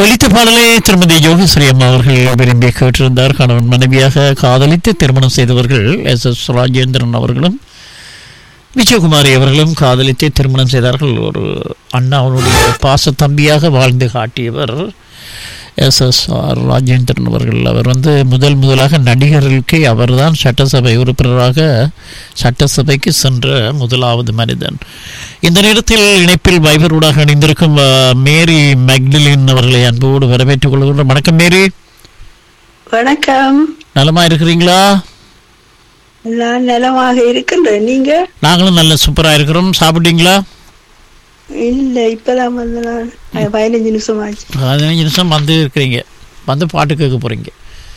ஒலித்த பாடலை திருமதி யோகேஸ்வரி அம்மா அவர்கள் விரும்பி கேட்டிருந்தார் கணவன் மனைவியாக காதலித்து திருமணம் செய்தவர்கள் எஸ் எஸ் ராஜேந்திரன் அவர்களும் விஜயகுமாரி அவர்களும் காதலித்து திருமணம் செய்தார்கள் ஒரு அண்ணாவுடைய பாச தம்பியாக வாழ்ந்து காட்டியவர் எஸ் எஸ் ஆர் ராஜேந்திரன் அவர்கள் அவர் வந்து முதல் முதலாக நடிகர்களுக்கே அவர்தான் சட்டசபை உறுப்பினராக சட்டசபைக்கு சென்ற முதலாவது மனிதன் இந்த நேரத்தில் இணைப்பில் வைபரூடாக இணைந்திருக்கும் அஹ், மேரி மேக்டிலின் அவர்களை அன்போடு வரவேற்றுக் கொள்கின்றோம் வணக்கம் மேரி வணக்கம் நலமா இருக்கிறீங்களா நான் நலமாக இருக்கின்றேன் நீங்க நாங்களும் நல்ல சூப்பரா இருக்கிறோம் சாப்பிட்டீங்களா இல்ல இப்பதான் வந்து நான் அஹ், பதினஞ்சு நிமிஷம் ஆச்சு பதினஞ்சு நிமிஷம் வந்து இருக்கிறீங்க வந்து பாட்டு கேட்க போறீங்க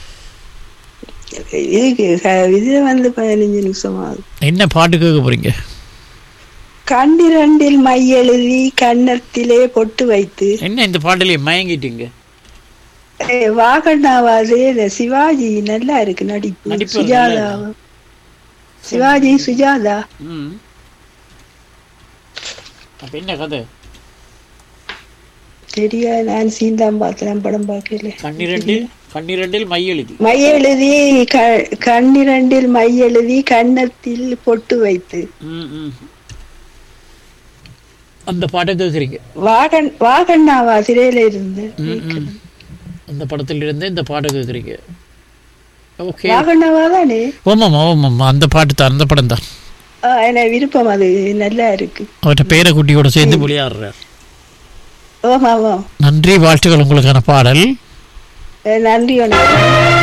இதுக்கு க- இது வந்து பதினஞ்சு நிமிஷம் ஆகுது என்ன பாட்டு கேட்க போறீங்க கண்டிரண்டில் மை எழுதி கன்னத்திலே பொட்டு வைத்து என்ன இந்த பாட்டிலேயே மயங்கிட்டீங்க ஏய், வாகனாவாது இந்த சிவாஜி நல்லா இருக்கு நடிப்பு நடிப்பு சுஜாதா நல்லா சிவாஜி சுஜாதா ம் அப்ப என்ன கதை தெரியா நான் சீந்தாம் பார்த்தேன் படம் பார்க்கல கண்ணிரண்டில் கண்ணிரண்டில் மை எழுதி மை எழுதி க- கண்ணிரண்டில் மை எழுதி கன்னத்தில் பொட்டு வைத்து ம், ம். அந்த பாட்டை கேட்குறீங்க வாகன் வாகண்ணாவா சிறையில இருந்து அந்த படத்தில் இருந்து இந்த பாட்டை கேட்குறீங்க ஓகே வாகண்ணாவா தானே ஓமாம் ஓமாம் அந்த பாட்டு தான் அந்த படம் தான் ஆ, எனக்கு விருப்பம் அது நல்லா இருக்கு அவர்கிட்ட பேர குட்டியோட சேர்ந்து விளையாடுறார் ஓமா ஆமாம் நன்றி வாழ்த்துக்கள் உங்களுக்கான பாடல் நன்றி வணக்கம்